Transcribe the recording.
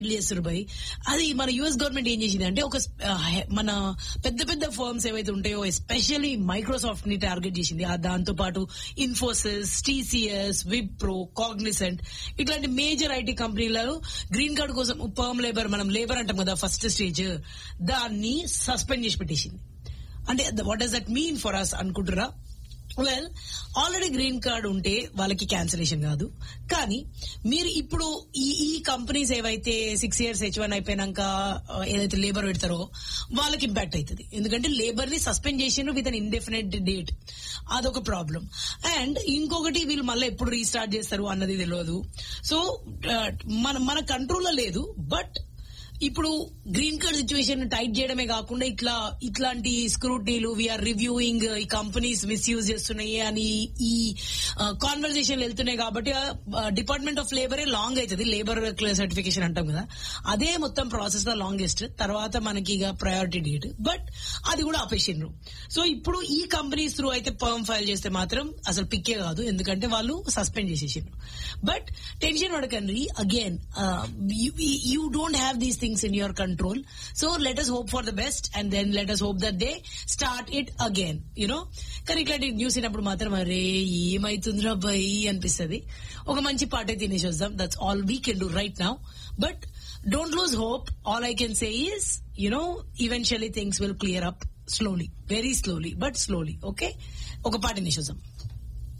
చేస్తారు భయ్ అది మన యుఎస్ గవర్నమెంట్ ఏం చేసింది అంటే ఒక ఆ, హె- మన పెద్ద పెద్ద ఫర్మ్స్ ఏవైతే ఉంటాయో ఎస్పెషల్లీ మైక్రోసాఫ్ట్ ని టార్గెట్ చేసింది ఆ దాంతో పాటు ఇన్ఫోసిస్ టీసీఎస్ విప్రో కాగ్నిసెంట్ ఇట్లాంటి మేజర్ ఐటీ కంపెనీలలో గ్రీన్ కార్డ్ కోసం పర్మ్ లేబర్ మనం లేబర్ అంటాం కదా ఫస్ట్ స్టేజ్ దాన్ని సస్పెండ్ చేసి పెట్టేసింది అంటే what does that mean for us అనుకుంటురా వెల్ ఆల్రెడీ గ్రీన్ కార్డ్ ఉంటే వాళ్ళకి క్యాన్సిలేషన్ కాదు కానీ మీరు ఇప్పుడు ఈ ఈ కంపెనీస్ ఏవైతే సిక్స్ ఇయర్స్ హెచ్ వన్ అయిపోయినాక ఆ, ఏదైతే లేబర్ పెడతారో వాళ్ళకి ఇంపాక్ట్ అవుతుంది ఎందుకంటే లేబర్ ని సస్పెండ్ చేసిండ్రు విత్ అన్ ఇండెఫినెట్ డేట్ అదొక ప్రాబ్లం అండ్ ఇంకొకటి వీళ్ళు మళ్ళీ ఎప్పుడు రీస్టార్ట్ చేస్తారు అన్నది తెలియదు సో మన మన కంట్రోల్లో లేదు బట్ ఇప్పుడు గ్రీన్ కార్డ్ సిచ్యువేషన్ టైట్ చేయడమే కాకుండా ఇట్లా ఇట్లాంటి స్క్రూటీలు వీఆర్ రివ్యూయింగ్ ఈ కంపెనీస్ మిస్యూజ్ చేస్తున్నాయి అని ఈ కాన్వర్జేషన్ వెళ్తున్నాయి కాబట్టి డిపార్ట్మెంట్ ఆఫ్ లేబరే లాంగ్ అవుతుంది లేబర్ సర్టిఫికేషన్ అంటాం కదా అదే మొత్తం ప్రాసెస్ లో లాంగెస్ట్ తర్వాత మనకి ఇక ప్రయారిటీ డేట్ బట్ అది కూడా ఆపేసిండ్రు సో ఇప్పుడు ఈ కంపెనీస్ త్రూ అయితే పర్మ్ ఫైల్ చేస్తే మాత్రం అసలు పిక్కే కాదు ఎందుకంటే వాళ్ళు సస్పెండ్ చేసేసిండ్రు బట్ టెన్షన్ పడకండి again you don't have these things in your control so let us hope for the best and then let us hope that they start it again you know కానీ ఇట్లాంటి న్యూస్ అయినప్పుడు మాత్రం అరే ఏమైతుందిరా by అనిపిస్తుంది ఒక మంచి పాట తినేసి వద్దాం that's all we can do right now but don't lose hope all I can say is you know eventually things will clear up slowly very slowly but slowly okay ఒక పాట తినేసి వద్దాం